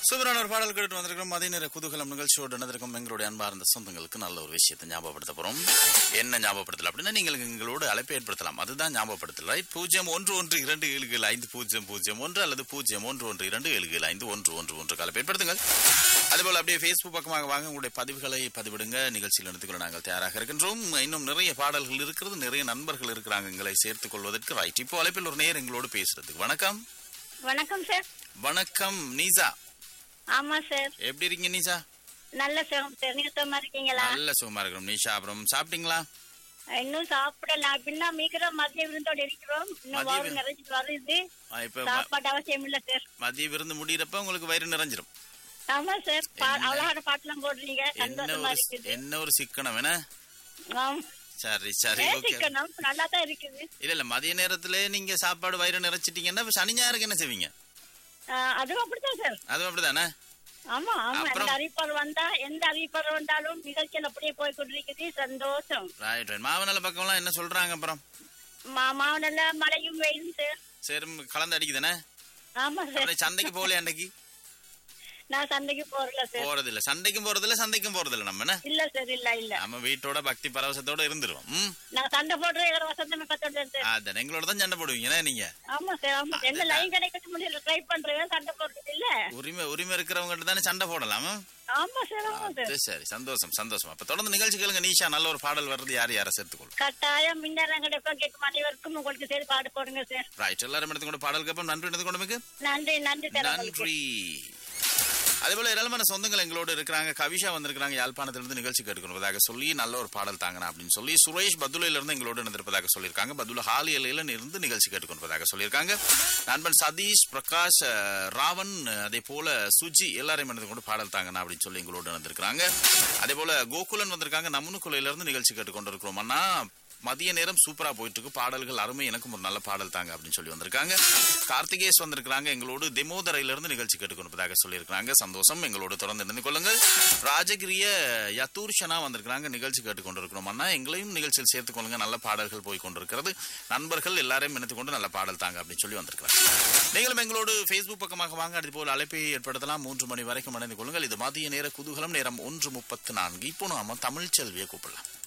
சூப்பரான ஒரு பாடல் கேட்டு வந்திருக்கிறோம் அதே நேர குதூகலம் நிகழ்ச்சியோடு நடந்திருக்கும் எங்களுடைய அன்பார்ந்த சொந்தங்களுக்கு நல்ல ஒரு விஷயத்தை ஞாபகப்படுத்த போறோம் என்ன ஞாபகப்படுத்தல அப்படின்னா நீங்கள் எங்களோடு அழைப்பு ஏற்படுத்தலாம் அதுதான் ஞாபகப்படுத்தல் ரைட் பூஜ்ஜியம் ஒன்று ஒன்று இரண்டு ஏழு ஏழு ஐந்து பூஜ்ஜியம் பூஜ்ஜியம் ஒன்று அல்லது பூஜ்ஜியம் ஒன்று ஒன்று இரண்டு ஏழு ஏழு ஐந்து ஒன்று ஒன்று ஒன்று அழைப்பு ஏற்படுத்துங்கள் அதுபோல் அப்படியே ஃபேஸ்புக் பக்கமாக வாங்க உங்களுடைய பதிவுகளை பதிவிடுங்க நிகழ்ச்சியில் எடுத்துக்கொள்ள நாங்கள் தயாராக இருக்கின்றோம் இன்னும் நிறைய பாடல்கள் இருக்கிறது நிறைய நண்பர்கள் இருக்கிறாங்க எங்களை சேர்த்துக் கொள்வதற்கு ரைட் இப்போ அழைப்பில் ஒரு நேர் எங்களோடு பேசுறதுக்கு வணக்கம் வணக்கம் சார் வணக்கம் நீசா ஆமா சார் எப்படி இருக்கீங்க நீசா நல்ல சுகம் சார் நீங்க சுகமா இருக்கீங்களா நல்ல சுகமா இருக்கிறோம் நிஷா அப்புறம் சாப்பிட்டீங்களா இன்னும் சாப்பிடல பின்னா மீக்கிறோம் மதிய விருந்தோடு இருக்கிறோம் இன்னும் மதிய வாரம் விருந்து. நிறைஞ்சிட்டு வருது ஆ, இப்ப ம- சாப்பாடு அவசியம் இல்ல சார் மதிய விருந்து முடியிறப்ப உங்களுக்கு வயிறு நிறைஞ்சிரும் ஆமா சார் பா- என்ன? அழகான பாட்டுலாம் போடுறீங்க என்ன சந்தோஷமா ஒரு இருக்குது என்ன ஒரு சிக்கனம் என்ன ஆம். சரி சரி ஓகே பேசிக்கணும் நல்லா தான் இருக்குது இல்ல இல்ல மதிய நேரத்துல நீங்க சாப்பாடு வயிறு நிறைச்சிட்டீங்கன்னா இப்ப சனி ஞாயிறுக்கு என்ன செய்வீங்க ஆ, அதுவும் அப்படித்தான் சார் அதுவும் அப்படிதானே ஆமா ஆமா அப்புறம்? எந்த அறிவிப்பாளர் வந்தா எந்த அறிவிப்பாளர் வந்தாலும் நிகழ்ச்சியில் அப்படியே போய் கொண்டிருக்குது சந்தோஷம் ரைட் ரைட் மாவனல பக்கம்லாம் என்ன சொல்றாங்க அப்புறம் மா- மாவனல்ல மழையும் வெயிலும் சார் சரி கலந்து அடிக்குதானே ஆமா சார் அப்புறம் சந்தைக்கு போகலையா அன்னைக்கு நான் சந்தைக்கு போறல சார் போறது இல்ல சந்தைக்கும் போறது இல்ல சந்தைக்கும் போறது இல்ல நம்ம என்ன இல்ல சார் இல்ல இல்ல நம்ம வீட்டோட பக்தி பரவசத்தோட இருந்துருவோம் ம் நான் சண்டை போடுற எங்க வசந்தமே பத்தோட சார் அதான் எங்களோட தான் சண்டை போடுவீங்க நீங்க ஆமா சார் ஆமா சார். என்ன லைன் கிடைக்க முடியல ட்ரை பண்றேன் சண்டை போடுறது இல்ல உரிமை உரிமை இருக்கிறவங்க தானே சண்டை போடலாம் ம்? ஆமா சார் ஆமா சார் அது சரி சந்தோஷம் சந்தோஷம் அப்ப தொடர்ந்து நிகழ்ச்சி கேளுங்க நீஷா நல்ல ஒரு பாடல் வர்றது யார் யாரை சேர்த்துக்கொள்ளும் கட்டாயம் மின்னரங்க கேட்கும் அனைவருக்கும் உங்களுக்கு சரி பாடு போடுங்க சார் ரைட் எல்லாரும் எடுத்துக்கொண்டு பாடல் கேட்போம் நன்றி எடுத்துக்கொண்டு மிகு நன்றி நன்றி சார் உங்களுக்கு. நன்றி அதே போல ஏராளமான சொந்தங்கள் எங்களோட இருக்கிறாங்க கவிஷா வந்திருக்கிறாங்க யாழ்ப்பாணத்திலிருந்து நிகழ்ச்சி கேட்டுக்கொள்வதாக சொல்லி நல்ல ஒரு பாடல் தாங்கணும் அப்படின்னு சொல்லி சுரேஷ் பதுலையில இருந்து எங்களோட இருந்திருப்பதாக சொல்லியிருக்காங்க பதுல ஹாலியலையில இருந்து நிகழ்ச்சி கேட்டுக்கொள்வதாக சொல்லியிருக்காங்க நண்பன் சதீஷ் பிரகாஷ் அஹ், ராவன் அஹ், அதே போல சுஜி எல்லாரையும் இணைந்து கொண்டு பாடல் தாங்கணும் அப்படின்னு சொல்லி எங்களோட இருந்திருக்கிறாங்க அதே போல கோகுலன் வந்திருக்காங்க நம்மனுக்குலையில இருந்து நிகழ்ச்சி கேட்டுக்கொண்டு இருக்கிறோம் அண்ணா மதிய நேரம் சூப்பரா போயிட்டு இருக்கு பாடல்கள் அருமை எனக்கும் ஒரு நல்ல பாடல் தாங்க அப்படின்னு சொல்லி வந்திருக்காங்க கார்த்திகேஸ் வந்திருக்காங்க எங்களோடு தெமோதரையில இருந்து நிகழ்ச்சி கேட்டுக்கொண்டிருப்பதாக சொல்லியிருக்காங்க சந்தோஷம் எங்களோடு தொடர்ந்து இணைந்து கொள்ளுங்கள் ராஜகிரிய யத்தூர்ஷனா வந்திருக்காங்க நிகழ்ச்சி கேட்டுக்கொண்டிருக்கிறோம் அண்ணா எங்களையும் நிகழ்ச்சியில் சேர்த்துக் கொள்ளுங்க நல்ல பாடல்கள் போய் கொண்டிருக்கிறது நண்பர்கள் எல்லாரையும் இணைத்துக் கொண்டு நல்ல பாடல் தாங்க அப்படின்னு சொல்லி வந்திருக்கிறாங்க நீங்களும் எங்களோடு ஃபேஸ்புக் பக்கமாக வாங்க அது போல அழைப்பை ஏற்படுத்தலாம் மூன்று மணி வரைக்கும் இணைந்து கொள்ளுங்கள் இது மதிய நேர குதூகலம் நேரம் ஒன்று முப்பத்து நான்கு இப்போ நாம தமிழ் செல்வியை கூப்பிடலாம்